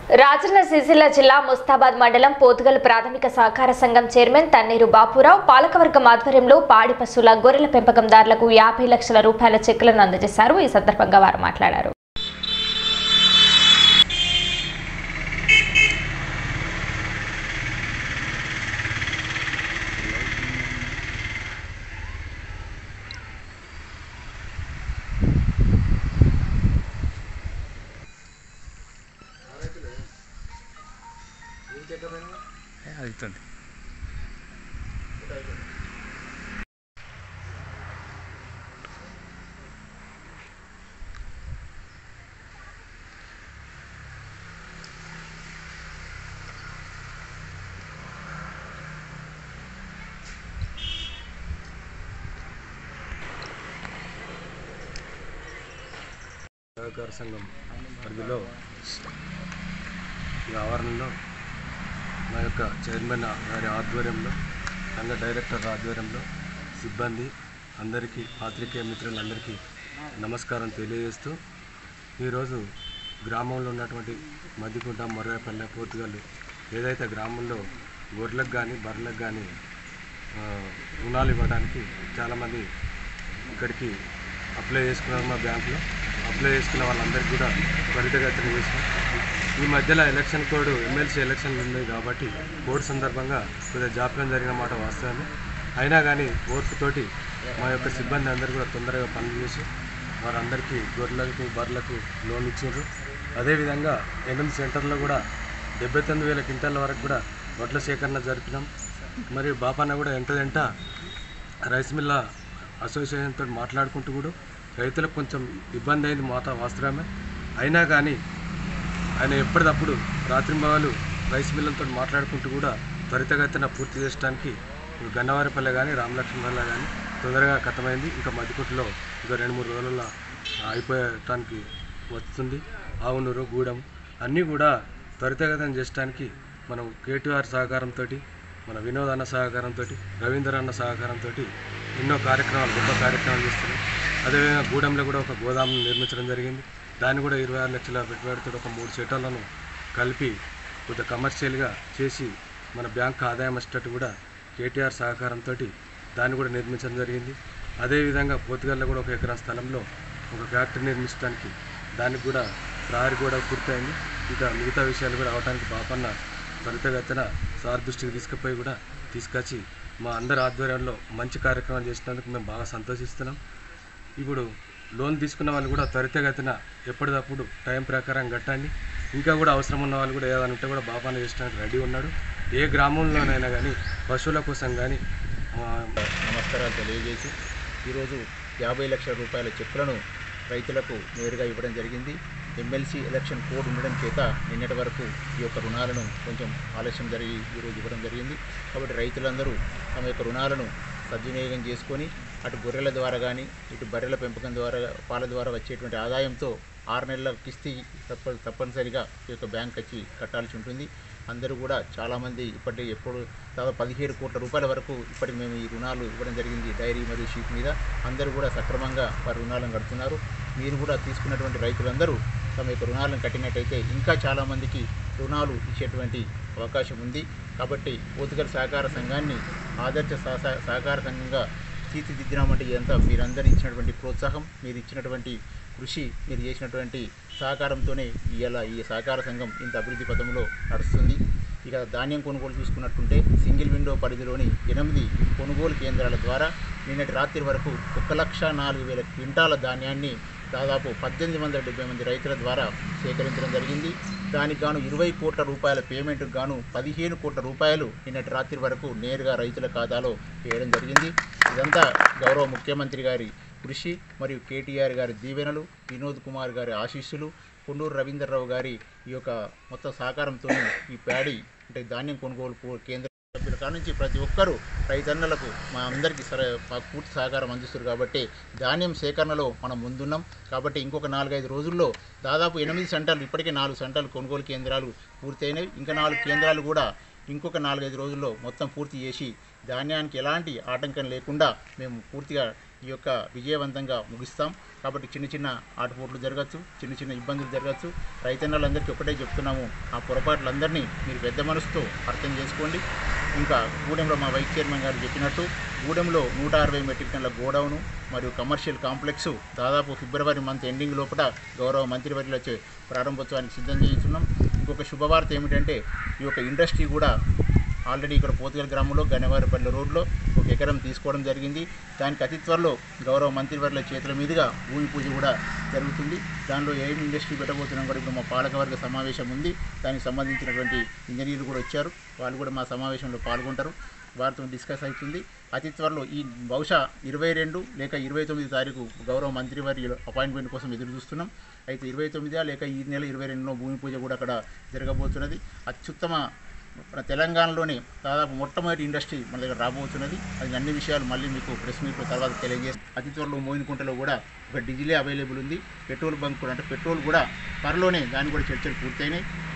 రాజన్న సిరిసిల్ల జిల్లా ముస్తాబాద్ మండలం పోతుగల్ ప్రాథమిక సహకార సంఘం చైర్మన్ తన్నీరు బాపురావు పాలకవర్గం ఆధ్వర్యంలో పాడి పశువుల గొర్రెల పెంపకందారులకు యాభై లక్షల రూపాయల చెక్కులను అందజేశారు ఈ సందర్భంగా వారు మాట్లాడారు అవుతుంది సహకార సంఘం పరిధిలో ఈ ఆవరణలో మా యొక్క చైర్మన్ గారి ఆధ్వర్యంలో సంఘ డైరెక్టర్ ఆధ్వర్యంలో సిబ్బంది అందరికీ పాత్రికేయ మిత్రులందరికీ నమస్కారం తెలియజేస్తూ ఈరోజు గ్రామంలో ఉన్నటువంటి మద్దికుంట మొర్రాపల్లె పోతుగల్లు ఏదైతే గ్రామంలో గొర్రెలకు కానీ బర్రెలకు కానీ ఆ, రుణాలు ఇవ్వడానికి చాలామంది ఇక్కడికి అప్లై చేసుకున్నారు మా బ్యాంకులో అప్లై చేసుకున్న వాళ్ళందరికీ కూడా త్వరితగతిన చేసాం ఈ మధ్యలో ఎలక్షన్ కోడ్ ఎమ్మెల్సీ ఎలక్షన్లు ఉన్నాయి కాబట్టి కోడ్ సందర్భంగా కొద్దిగా జాప్యం జరిగిన మాట వాస్తవమే అయినా కానీ ఓర్పుతోటి మా యొక్క సిబ్బంది అందరూ కూడా తొందరగా పనులు చేసి వారందరికీ గొర్రెలకు బర్రెలకు లోన్ ఇచ్చారు అదేవిధంగా ఎనిమిది సెంటర్లో కూడా డెబ్బై తొమ్మిది వేల క్వింటాల వరకు కూడా వడ్ల సేకరణ జరిపినాం మరియు బాపన్న కూడా ఎంతదంట రైస్ మిల్ల అసోసియేషన్తో మాట్లాడుకుంటూ కూడా రైతులకు కొంచెం ఇబ్బంది అయింది మాట వాస్తవమే అయినా కానీ ఆయన ఎప్పటికప్పుడు రాత్రింబవలు రైస్ మిల్లలతో మాట్లాడుకుంటూ కూడా త్వరితగతిన పూర్తి చేయడానికి ఇప్పుడు గన్నవారిపల్లె కానీ రామలక్ష్మణపల్లె కానీ తొందరగా కథమైంది ఇంకా మధ్యకుట్లో ఇంకా రెండు మూడు రోజుల్లో అయిపోయటానికి వస్తుంది ఆవునూరు గూడెం అన్నీ కూడా త్వరితగతిన చేయడానికి మనం కేటీఆర్ సహకారంతో మన వినోద్ అన్న సహకారంతో రవీందర్ అన్న సహకారంతో ఎన్నో కార్యక్రమాలు గొప్ప కార్యక్రమాలు చేస్తున్నాం అదేవిధంగా గూడెంలో కూడా ఒక గోదాం నిర్మించడం జరిగింది దాన్ని కూడా ఇరవై ఆరు లక్షల పెట్టుబడితో ఒక మూడు షెటర్లను కలిపి కొద్దిగా కమర్షియల్గా చేసి మన బ్యాంక్ ఆదాయం వచ్చేటట్టు కూడా కేటీఆర్ సహకారంతో దాన్ని కూడా నిర్మించడం జరిగింది అదేవిధంగా పోతుగల్లో కూడా ఒక ఎకరా స్థలంలో ఒక ఫ్యాక్టరీ నిర్మించడానికి దానికి కూడా ప్రహరీ కూడా పూర్తయింది ఇంకా మిగతా విషయాలు కూడా అవడానికి బాపన్న త్వరితగతిన సార్ దృష్టికి తీసుకుపోయి కూడా తీసుకొచ్చి మా అందరి ఆధ్వర్యంలో మంచి కార్యక్రమాలు చేసినందుకు మేము బాగా సంతోషిస్తున్నాం ఇప్పుడు లోన్ తీసుకున్న వాళ్ళు కూడా త్వరితగతిన ఎప్పటికప్పుడు టైం ప్రకారం కట్టండి ఇంకా కూడా అవసరం ఉన్న వాళ్ళు కూడా ఏదైనా ఉంటే కూడా బాబాన చేసడానికి రెడీ ఉన్నాడు ఏ గ్రామంలోనైనా కానీ పశువుల కోసం కానీ నమస్కారాలు తెలియజేసి ఈరోజు యాభై లక్షల రూపాయల చెక్కులను రైతులకు నేరుగా ఇవ్వడం జరిగింది ఎమ్మెల్సీ ఎలక్షన్ కోడ్ ఉండడం చేత నిన్నటి వరకు ఈ యొక్క రుణాలను కొంచెం ఆలస్యం జరిగి ఈరోజు ఇవ్వడం జరిగింది కాబట్టి రైతులందరూ తమ యొక్క రుణాలను సద్వినియోగం చేసుకొని అటు గొర్రెల ద్వారా కానీ ఇటు బర్రెల పెంపకం ద్వారా పాల ద్వారా వచ్చేటువంటి ఆదాయంతో ఆరు నెలల కిస్తీ తప్ప తప్పనిసరిగా ఈ యొక్క బ్యాంక్ వచ్చి కట్టాల్సి ఉంటుంది అందరూ కూడా చాలామంది ఇప్పటి ఎప్పుడు దాదాపు పదిహేడు కోట్ల రూపాయల వరకు ఇప్పటికి మేము ఈ రుణాలు ఇవ్వడం జరిగింది డైరీ మరియు షీట్ మీద అందరూ కూడా సక్రమంగా వారి రుణాలను కడుతున్నారు మీరు కూడా తీసుకున్నటువంటి రైతులందరూ తమ యొక్క రుణాలను కట్టినట్టయితే ఇంకా చాలామందికి రుణాలు ఇచ్చేటువంటి అవకాశం ఉంది కాబట్టి పోతుగల్ సహకార సంఘాన్ని ఆదర్శ సహస- సహకార సంఘంగా తీర్చిదిద్దినామంటే ఇదంతా మీరందరూ ఇచ్చినటువంటి ప్రోత్సాహం మీరు ఇచ్చినటువంటి కృషి మీరు చేసినటువంటి సహకారంతోనే ఇవాళ ఈ సహకార సంఘం ఇంత అభివృద్ధి పథంలో నడుస్తుంది ఇక ధాన్యం కొనుగోలు చూసుకున్నట్టుంటే సింగిల్ విండో పరిధిలోని ఎనిమిది కొనుగోలు కేంద్రాల ద్వారా నిన్నటి రాత్రి వరకు ఒక లక్ష నాలుగు వేల క్వింటాల ధాన్యాన్ని దాదాపు పద్దెనిమిది వందల డెబ్బై మంది రైతుల ద్వారా సేకరించడం జరిగింది దానికి గాను ఇరవై కోట్ల రూపాయల పేమెంట్కి గాను పదిహేను కోట్ల రూపాయలు నిన్నటి రాత్రి వరకు నేరుగా రైతుల ఖాతాలో వేయడం జరిగింది ఇదంతా గౌరవ ముఖ్యమంత్రి గారి కృషి మరియు కేటీఆర్ గారి దీవెనలు వినోద్ కుమార్ గారి ఆశీస్సులు కొండూరు రవీంద్రరావు గారి ఈ యొక్క మొత్తం సహకారంతో ఈ ప్యాడీ అంటే ధాన్యం కొనుగోలు పూ- కేంద్ర సభ్యుల కాడ నుంచి ప్రతి ఒక్కరూ రైతన్నలకు మా అందరికీ సరే మాకు పూర్తి సహకారం అందిస్తారు కాబట్టి ధాన్యం సేకరణలో మనం ముందున్నాం కాబట్టి ఇంకొక నాలుగైదు రోజుల్లో దాదాపు ఎనిమిది సెంటర్లు ఇప్పటికే నాలుగు సెంటర్లు కొనుగోలు కేంద్రాలు పూర్తయినాయి ఇంకా నాలుగు కేంద్రాలు కూడా ఇంకొక నాలుగైదు రోజుల్లో మొత్తం పూర్తి చేసి ధాన్యానికి ఎలాంటి ఆటంకం లేకుండా మేము పూర్తిగా ఈ యొక్క విజయవంతంగా ముగిస్తాం కాబట్టి చిన్న చిన్న ఆటపోట్లు జరగచ్చు చిన్న చిన్న ఇబ్బందులు జరగచ్చు రైతన్నలందరికీ ఒకటే చెప్తున్నాము ఆ పొరపాట్లందరినీ మీరు పెద్ద మనసుతో అర్థం చేసుకోండి ఇంకా గూడెంలో మా వైస్ చైర్మన్ గారు చెప్పినట్టు గూడెంలో నూట అరవై మెట్రిక్ టన్నుల గోడౌను మరియు కమర్షియల్ కాంప్లెక్స్ దాదాపు ఫిబ్రవరి మంత్ ఎండింగ్ లోపల గౌరవ మంత్రివర్యులచే ప్రారంభోత్సవానికి సిద్ధం చేస్తున్నాం ఇంకొక శుభవార్త ఏమిటంటే ఈ యొక్క ఇండస్ట్రీ కూడా ఆల్రెడీ ఇక్కడ పోతుగల్ గ్రామంలో గన్నవారిపల్లి రోడ్లో ఒక ఎకరం తీసుకోవడం జరిగింది దానికి అతి త్వరలో గౌరవ మంత్రివర్ల చేతుల మీదుగా భూమి పూజ కూడా జరుగుతుంది దానిలో ఏం ఇండస్ట్రీ పెట్టబోతున్నాం కూడా ఇప్పుడు మా పాలకవర్గ సమావేశం ఉంది దానికి సంబంధించినటువంటి ఇంజనీర్లు కూడా వచ్చారు వాళ్ళు కూడా మా సమావేశంలో పాల్గొంటారు వారితో డిస్కస్ అవుతుంది అతి త్వరలో ఈ బహుశా ఇరవై రెండు లేక ఇరవై తొమ్మిది తారీఖు గౌరవ మంత్రివర్యుల అపాయింట్మెంట్ కోసం ఎదురు చూస్తున్నాం అయితే ఇరవై తొమ్మిదా లేక ఈ నెల ఇరవై రెండులో భూమి పూజ కూడా అక్కడ జరగబోతున్నది అత్యుత్తమ మన తెలంగాణలోనే దాదాపు మొట్టమొదటి ఇండస్ట్రీ మన దగ్గర రాబోతున్నది అది అన్ని విషయాలు మళ్ళీ మీకు ప్రెస్ మీట్ తర్వాత తెలియజేస్తాం అతి త్వరలో మోయినకుంటలో కూడా ఒక డిజిలే అవైలబుల్ ఉంది పెట్రోల్ బంక్ కూడా అంటే పెట్రోల్ కూడా త్వరలోనే దాని కూడా చర్చలు పూర్తయినాయి